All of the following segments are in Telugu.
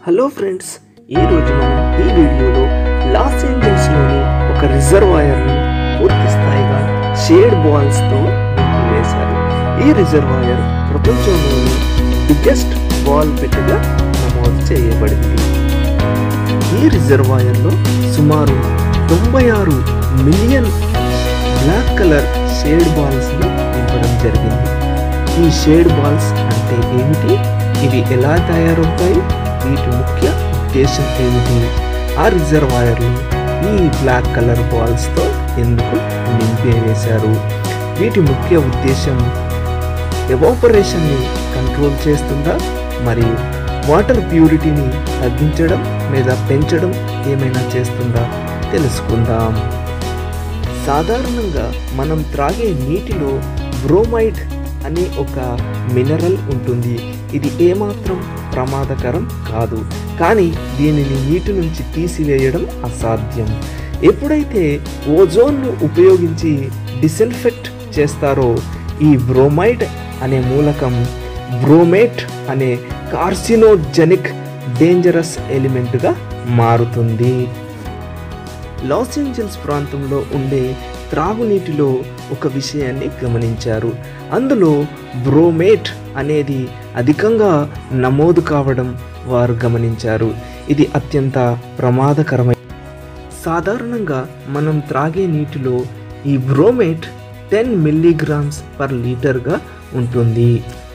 హలో ఫ్రెండ్స్ ఈ రోజు మనం ఈ వీడియోలో లాస్ ఏంజల్స్లోని ఒక రిజర్వాయర్ను పూర్తి స్థాయిగా షేడ్ బాల్స్తో వేశారు ఈ రిజర్వాయర్ ప్రపంచంలోని బిగ్గెస్ట్ బాల్ పెట్టుగా నమోదు చేయబడింది ఈ రిజర్వాయర్లో సుమారు తొంభై ఆరు మిలియన్ బ్లాక్ కలర్ షేడ్ బాల్స్ను నింపడం జరిగింది ఈ షేడ్ బాల్స్ అంటే ఏమిటి ఇవి ఎలా తయారవుతాయి వీటి ముఖ్య ఉద్దేశం ఏమిటి ఆ రిజర్వాయర్లు ఈ బ్లాక్ కలర్ బాల్స్తో ఎందుకు నింపి వేశారు వీటి ముఖ్య ఉద్దేశం ఎవాపరేషన్ని కంట్రోల్ చేస్తుందా మరియు వాటర్ ప్యూరిటీని తగ్గించడం లేదా పెంచడం ఏమైనా చేస్తుందా తెలుసుకుందాం సాధారణంగా మనం త్రాగే నీటిలో బ్రోమైడ్ అనే ఒక మినరల్ ఉంటుంది ఇది ఏమాత్రం ప్రమాదకరం కాదు కానీ దీనిని నీటి నుంచి తీసివేయడం అసాధ్యం ఎప్పుడైతే ఓజోన్ను ఉపయోగించి డిసెన్ఫెక్ట్ చేస్తారో ఈ బ్రోమైడ్ అనే మూలకం బ్రోమేట్ అనే కార్సినోజెనిక్ డేంజరస్ ఎలిమెంట్గా మారుతుంది లాస్ ఏంజల్స్ ప్రాంతంలో ఉండే త్రాగునీటిలో ఒక విషయాన్ని గమనించారు అందులో బ్రోమేట్ అనేది అధికంగా నమోదు కావడం వారు గమనించారు ఇది అత్యంత ప్రమాదకరమైన సాధారణంగా మనం త్రాగే నీటిలో ఈ బ్రోమేట్ టెన్ మిల్లీగ్రామ్స్ పర్ లీటర్గా ఉంటుంది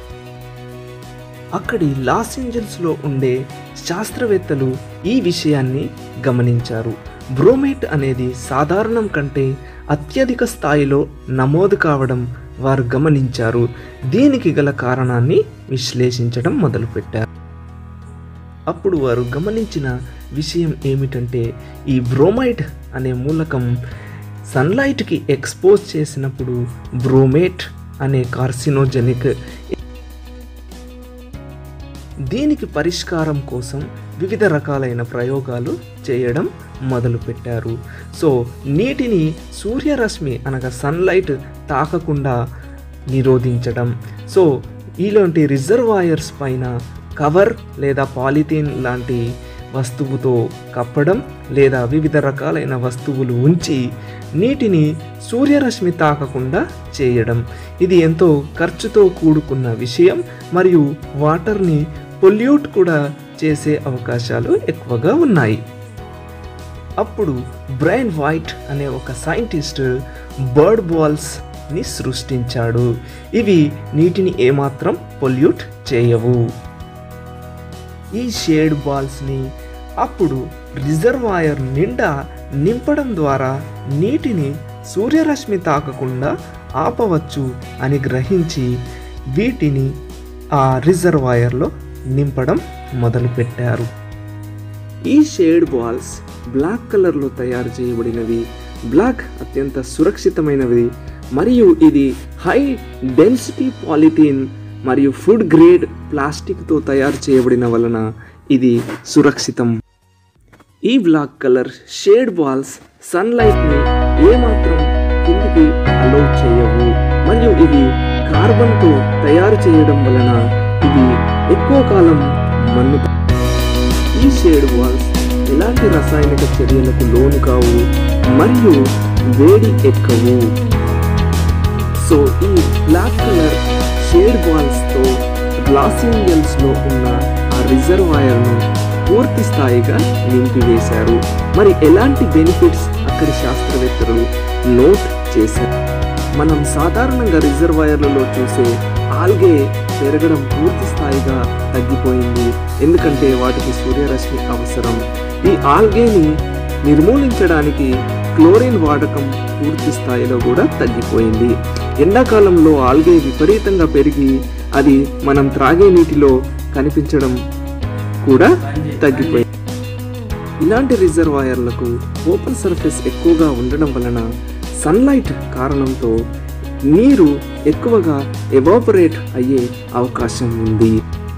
అక్కడి లాస్ ఏంజల్స్లో ఉండే శాస్త్రవేత్తలు ఈ విషయాన్ని గమనించారు బ్రోమేట్ అనేది సాధారణం కంటే అత్యధిక స్థాయిలో నమోదు కావడం వారు గమనించారు దీనికి గల కారణాన్ని విశ్లేషించడం మొదలుపెట్టారు అప్పుడు వారు గమనించిన విషయం ఏమిటంటే ఈ బ్రోమైడ్ అనే మూలకం సన్లైట్కి ఎక్స్పోజ్ చేసినప్పుడు బ్రోమేట్ అనే కార్సినోజెనిక్ దీనికి పరిష్కారం కోసం వివిధ రకాలైన ప్రయోగాలు చేయడం మొదలుపెట్టారు సో నీటిని సూర్యరశ్మి అనగా సన్లైట్ తాకకుండా నిరోధించడం సో ఇలాంటి రిజర్వాయర్స్ పైన కవర్ లేదా పాలిథీన్ లాంటి వస్తువుతో కప్పడం లేదా వివిధ రకాలైన వస్తువులు ఉంచి నీటిని సూర్యరశ్మి తాకకుండా చేయడం ఇది ఎంతో ఖర్చుతో కూడుకున్న విషయం మరియు వాటర్ని పొల్యూట్ కూడా చేసే అవకాశాలు ఎక్కువగా ఉన్నాయి అప్పుడు బ్రైన్ వైట్ అనే ఒక సైంటిస్ట్ బర్డ్ బాల్స్ని సృష్టించాడు ఇవి నీటిని ఏమాత్రం పొల్యూట్ చేయవు ఈ షేడ్ బాల్స్ని అప్పుడు రిజర్వాయర్ నిండా నింపడం ద్వారా నీటిని సూర్యరశ్మి తాకకుండా ఆపవచ్చు అని గ్రహించి వీటిని ఆ రిజర్వాయర్లో నింపడం మొదలుపెట్టారు ఈ షేడ్ బాల్స్ బ్లాక్ కలర్లో తయారు చేయబడినవి బ్లాక్ అత్యంత సురక్షితమైనవి మరియు ఇది హై డెన్సిటీ పాలిథీన్ మరియు ఫుడ్ గ్రేడ్ ప్లాస్టిక్తో తయారు చేయబడిన వలన ఇది సురక్షితం ఈ బ్లాక్ కలర్ షేడ్ బాల్స్ సన్లైట్ని ఏమాత్రం కిందికి అలౌ చేయవు మరియు ఇది కార్బన్తో తయారు చేయడం వలన ఇది ఎక్కువ కాలం మన్ను ఈ షేడ్ వాల్స్ ఎలాంటి రసాయనిక చర్యలకు లోను కావు మరియు వేడి ఎక్కవు సో ఈ బ్లాక్ కలర్ షేడ్ బాల్స్తో లాస్ ఏంజల్స్లో ఉన్న ఆ రిజర్వాయర్ను పూర్తి స్థాయిగా నింపివేశారు మరి ఎలాంటి బెనిఫిట్స్ అక్కడి శాస్త్రవేత్తలు నోట్ చేశారు మనం సాధారణంగా రిజర్వాయర్లలో చూసే ఆల్గే పెరగడం పూర్తి స్థాయిగా తగ్గిపోయింది ఎందుకంటే వాటికి సూర్యరశ్మి అవసరం ఈ ఆల్గేని నిర్మూలించడానికి క్లోరిన్ వాడకం పూర్తి స్థాయిలో కూడా తగ్గిపోయింది ఎండాకాలంలో ఆల్గే విపరీతంగా పెరిగి అది మనం త్రాగే నీటిలో కనిపించడం కూడా తగ్గిపోయింది ఇలాంటి రిజర్వాయర్లకు ఓపెన్ సర్ఫేస్ ఎక్కువగా ఉండడం వలన సన్లైట్ కారణంతో నీరు ఎక్కువగా ఎవాపరేట్ అయ్యే అవకాశం ఉంది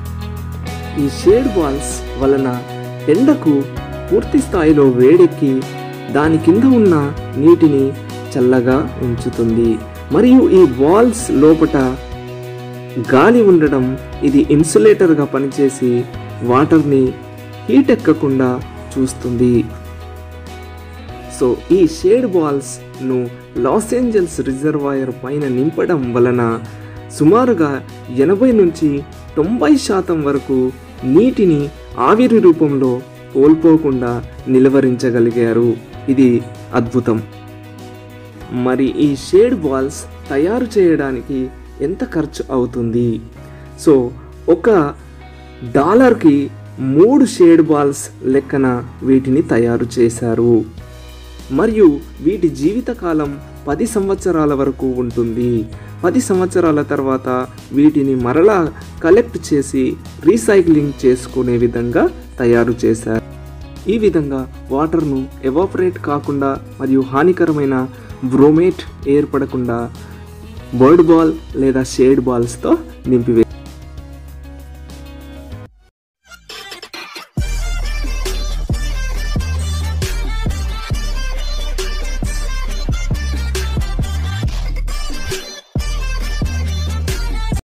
ఈ షేడ్ బాల్స్ వలన ఎండకు పూర్తి స్థాయిలో వేడెక్కి దాని కింద ఉన్న నీటిని చల్లగా ఉంచుతుంది మరియు ఈ బాల్స్ లోపట గాలి ఉండడం ఇది ఇన్సులేటర్గా పనిచేసి వాటర్ని హీట్ ఎక్కకుండా చూస్తుంది సో ఈ షేడ్ బాల్స్ను లాస్ ఏంజల్స్ రిజర్వాయర్ పైన నింపడం వలన సుమారుగా ఎనభై నుంచి తొంభై శాతం వరకు నీటిని ఆవిరి రూపంలో కోల్పోకుండా నిలువరించగలిగారు ఇది అద్భుతం మరి ఈ షేడ్ బాల్స్ తయారు చేయడానికి ఎంత ఖర్చు అవుతుంది సో ఒక డాలర్కి మూడు షేడ్ బాల్స్ లెక్కన వీటిని తయారు చేశారు మరియు వీటి జీవితకాలం పది సంవత్సరాల వరకు ఉంటుంది పది సంవత్సరాల తర్వాత వీటిని మరలా కలెక్ట్ చేసి రీసైక్లింగ్ చేసుకునే విధంగా తయారు చేశారు ఈ విధంగా వాటర్ను ఎవాపరేట్ కాకుండా మరియు హానికరమైన బ్రోమేట్ ఏర్పడకుండా బర్డ్ బాల్ లేదా షేడ్ బాల్స్తో నింపివే